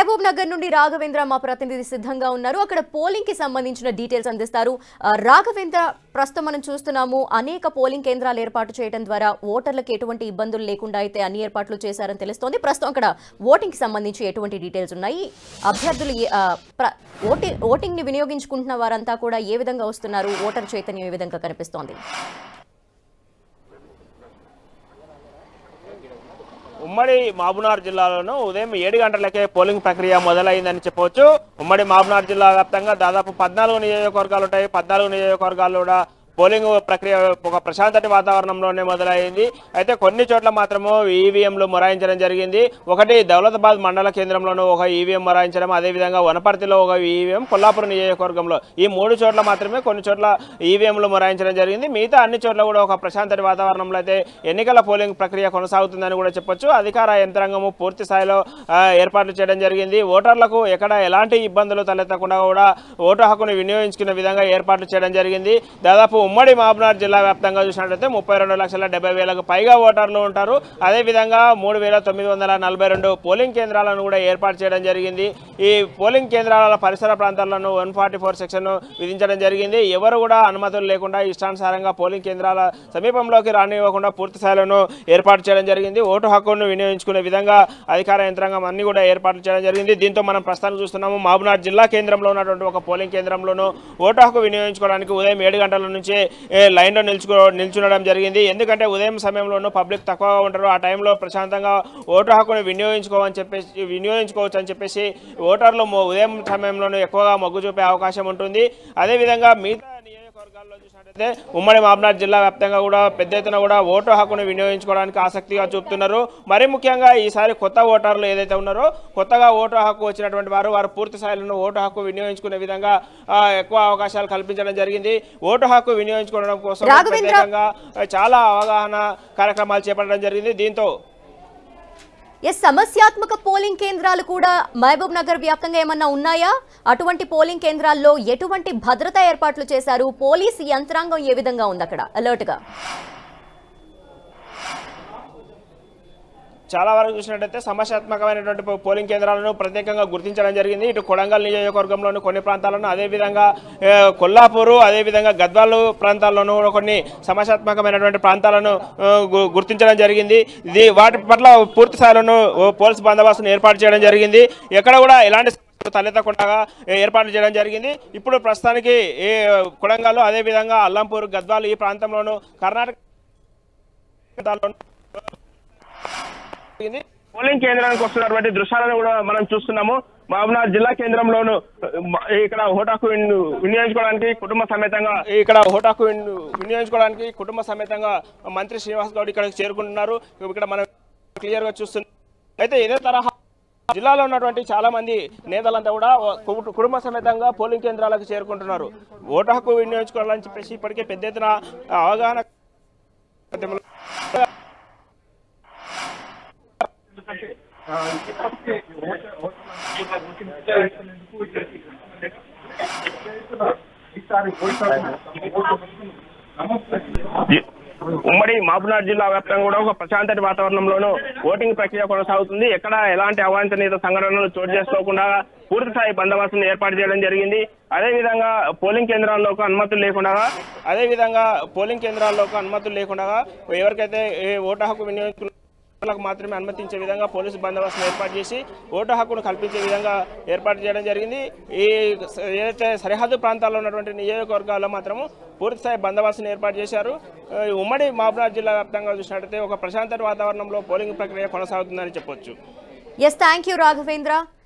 మహబూబ్ నగర్ నుండి రాఘవేంద్ర మా ప్రతినిధి సిద్ధంగా ఉన్నారు అక్కడ పోలింగ్ కి సంబంధించిన డీటెయిల్స్ అందిస్తారు ఆ, రాఘవేంద్ర ప్రస్తుతం మనం చూస్తున్నాము అనేక పోలింగ్ కేంద్రాలు ఏర్పాటు చేయడం ద్వారా ఓటర్లకు ఎటువంటి ఇబ్బందులు లేకుండా అయితే అన్ని ఏర్పాట్లు చేశారని తెలుస్తోంది ప్రస్తుతం అక్కడ ఓటింగ్ కి సంబంధించి ఎటువంటి డీటెయిల్స్ ఉన్నాయి అభ్యర్థులు ఏ- ఆ, ప్ర- ఓటి ఓటింగ్ ని వినియోగించుకుంటున్న వారంతా కూడా ఏ విధంగా వస్తున్నారు ఓటర్ చైతన్యం ఏ విధంగా కనిపిస్తోంది ఉమ్మడి మాబునార్ జిల్లాలోనూ ఉదయం ఏడు గంటలకే పోలింగ్ ప్రక్రియ మొదలైందని చెప్పవచ్చు ఉమ్మడి మాబునార్ జిల్లా వ్యాప్తంగా దాదాపు పద్నాలుగు నియోజకవర్గాలు ఉంటాయి పద్నాలుగు నియోజకవర్గాల్లో కూడా పోలింగ్ ప్రక్రియ ఒక ప్రశాంతటి వాతావరణంలోనే మొదలైంది అయితే కొన్ని చోట్ల మాత్రము ఈవీఎంలు మొరాయించడం జరిగింది ఒకటి దౌలతాబాద్ మండల కేంద్రంలోనూ ఒక ఈవీఎం మొరాయించడం అదేవిధంగా వనపర్తిలో ఒక ఈవీఎం కొల్లాపురం నియోజకవర్గంలో ఈ మూడు చోట్ల మాత్రమే కొన్ని చోట్ల ఈవీఎంలు మొరాయించడం జరిగింది మిగతా అన్ని చోట్ల కూడా ఒక ప్రశాంతటి వాతావరణంలో అయితే ఎన్నికల పోలింగ్ ప్రక్రియ కొనసాగుతుందని కూడా చెప్పొచ్చు అధికార యంత్రాంగము పూర్తి స్థాయిలో ఆ, ఏర్పాట్లు చేయడం జరిగింది ఓటర్లకు ఎక్కడ ఎలాంటి ఇబ్బందులు తలెత్తకుండా కూడా ఓటు హక్కును వినియోగించుకునే విధంగా ఏర్పాట్లు చేయడం జరిగింది దాదాపు ఉమ్మడి మహబూబ్నగర్ జిల్లా వ్యాప్తంగా చూసినట్లయితే ముప్పై రెండు లక్షల డెబ్బై వేలకు పైగా ఓటర్లు ఉంటారు అదేవిధంగా మూడు వేల తొమ్మిది వందల నలభై రెండు పోలింగ్ కేంద్రాలను కూడా ఏర్పాటు చేయడం జరిగింది ఈ పోలింగ్ కేంద్రాల పరిసర ప్రాంతాలను వన్ ఫార్టీ ఫోర్ సెక్షన్ విధించడం జరిగింది ఎవరు కూడా అనుమతులు లేకుండా ఇష్టానుసారంగా పోలింగ్ కేంద్రాల సమీపంలోకి రానివ్వకుండా పూర్తి స్థాయిలోనూ ఏర్పాటు చేయడం జరిగింది ఓటు హక్కును వినియోగించుకునే విధంగా అధికార యంత్రాంగం అన్ని కూడా ఏర్పాట్లు చేయడం జరిగింది దీంతో మనం ప్రస్తుతానికి చూస్తున్నాము మహబూబ్నగర్ జిల్లా కేంద్రంలో ఉన్నటువంటి ఒక పోలింగ్ కేంద్రంలోనూ ఓటు హక్కు వినియోగించుకోవడానికి ఉదయం ఏడు గంటల నుంచే ఏ, లైన్లో నిల్చుకో నిల్చుండడం జరిగింది ఎందుకంటే ఉదయం సమయంలోనూ పబ్లిక్ తక్కువగా ఉంటారు ఆ టైంలో ప్రశాంతంగా ఓటు హక్కును వినియోగించుకోవని చెప్పేసి వినియోగించుకోవచ్చు అని చెప్పేసి ఓటర్లు మొ- ఉదయం సమయంలోనూ ఎక్కువగా మొగ్గు చూపే అవకాశం ఉంటుంది అదేవిధంగా మిగతా నియోజకవర్గాల్లో చూసినట్టయితే ఉమ్మడి మాబ్నాథ్ జిల్లా వ్యాప్తంగా కూడా పెద్ద ఎత్తున కూడా ఓటు హక్కును వినియోగించుకోవడానికి ఆసక్తిగా చూపుతున్నారు మరీ ముఖ్యంగా ఈసారి కొత్త ఓటర్లు ఏదైతే ఉన్నారో కొత్తగా ఓటు హక్కు వచ్చినటువంటి వారు వారు పూర్తి స్థాయిలో ఓటు హక్కు వినియోగించుకునే విధంగా ఆ, ఎక్కువ అవకాశాలు కల్పించడం జరిగింది ఓటు హక్కు వినియోగించుకోవడం కోసం రాఘవేంద్ర- ప్రత్యేకంగా ఆ, చాలా అవగాహన కార్యక్రమాలు చేపట్టడం జరిగింది దీంతో ఎస్ సమస్యాత్మక పోలింగ్ కేంద్రాలు కూడా మహబూబ్ నగర్ వ్యాప్తంగా ఏమన్నా ఉన్నాయా అటువంటి పోలింగ్ కేంద్రాల్లో ఎటువంటి భద్రతా ఏర్పాట్లు చేశారు పోలీస్ యంత్రాంగం ఏ విధంగా ఉంది అక్కడ అలర్ట్ గా చాలా వరకు చూసినట్టయితే సమస్యాత్మకమైనటువంటి పో- పోలింగ్ కేంద్రాలను ప్రత్యేకంగా గుర్తించడం జరిగింది ఇటు కొడంగల్ నియోజకవర్గంలోని కొన్ని ప్రాంతాలను అదేవిధంగా ఏ, కొల్లాపూరు అదేవిధంగా గద్వాలు ప్రాంతాల్లోనూ కూడా కొన్ని సమస్యాత్మకమైనటువంటి ప్రాంతాలను ఆ, గు- గుర్తించడం జరిగింది ఇది వాటి పట్ల పూర్తి స్థాయిలోనూ ఓ పోలీస్ బందోబస్తును ఏర్పాటు చేయడం జరిగింది ఎక్కడ కూడా ఎలాంటి సమస్యలు తలెత్తకుండా ఏర్పాటు చేయడం జరిగింది ఇప్పుడు ప్రస్తుతానికి ఈ కొడంగల్ అదేవిధంగా అల్లంపూర్ గద్వాలు ఈ ప్రాంతంలోనూ కర్ణాటక ప్రాంతాల్లోనూ జరిగింది. పోలింగ్ కేంద్రానికి వస్తున్నటువంటి దృశ్యాలను కూడా మనం చూస్తున్నాము మహబూబ్నగర్ జిల్లా కేంద్రంలోను మ- ఇక్కడ హోటాకు వినియోగించుకోవడానికి కుటుంబ సమేతంగా ఇక్కడ హోటాకు వినియోగించుకోవడానికి కుటుంబ సమేతంగా మంత్రి శ్రీనివాస్ గౌడ్ ఇక్కడికి చేరుకుంటున్నారు ఇక్కడ మనం క్లియర్ గా చూస్తున్నాం అయితే ఇదే తరహా జిల్లాలో ఉన్నటువంటి చాలా మంది నేతలంతా కూడా కు- కుటుంబ సమేతంగా పోలింగ్ కేంద్రాలకు చేరుకుంటున్నారు ఓటు హక్కు వినియోగించుకోవాలని చెప్పేసి ఇప్పటికే పెద్ద ఎత్తున అవగాహన జి- ఉమ్మడి మహబూబ్నగర్ జిల్లా వ్యాప్తంగా కూడా ఒక ప్రశాంతటి వాతావరణంలోనూ ఓటింగ్ ప్రక్రియ కొనసాగుతుంది ఎక్కడ ఎలాంటి అవాంఛనీయ సంఘటనలు చోటు చేసుకోకుండా పూర్తి స్థాయి బందోబస్తును ఏర్పాటు చేయడం జరిగింది అదే విధంగా పోలింగ్ కేంద్రాల్లోకి అనుమతులు లేకుండా అదే విధంగా పోలింగ్ కేంద్రాల్లోకి అనుమతులు లేకుండా ఎవరికైతే ఏ ఓటు హక్కు వినియోగించుకున్న ఓటర్లకు మాత్రమే అనుమతించే విధంగా పోలీసు బందోబస్తును ఏర్పాటు చేసి ఓటు హక్కును కల్పించే విధంగా ఏర్పాటు చేయడం జరిగింది ఈ స- ఏదైతే సరిహద్దు ప్రాంతాల్లో ఉన్నటువంటి నియోజకవర్గాల్లో మాత్రము పూర్తిస్థాయి బందోబస్తును ఏర్పాటు చేశారు ఆ, ఈ ఉమ్మడి మహబూబ్నగర్ జిల్లా వ్యాప్తంగా చూసినట్టయితే ఒక ప్రశాంత వాతావరణంలో పోలింగ్ ప్రక్రియ కొనసాగుతుందని చెప్పొచ్చు ఎస్ థ్యాంక్ యూ రాఘవేంద్ర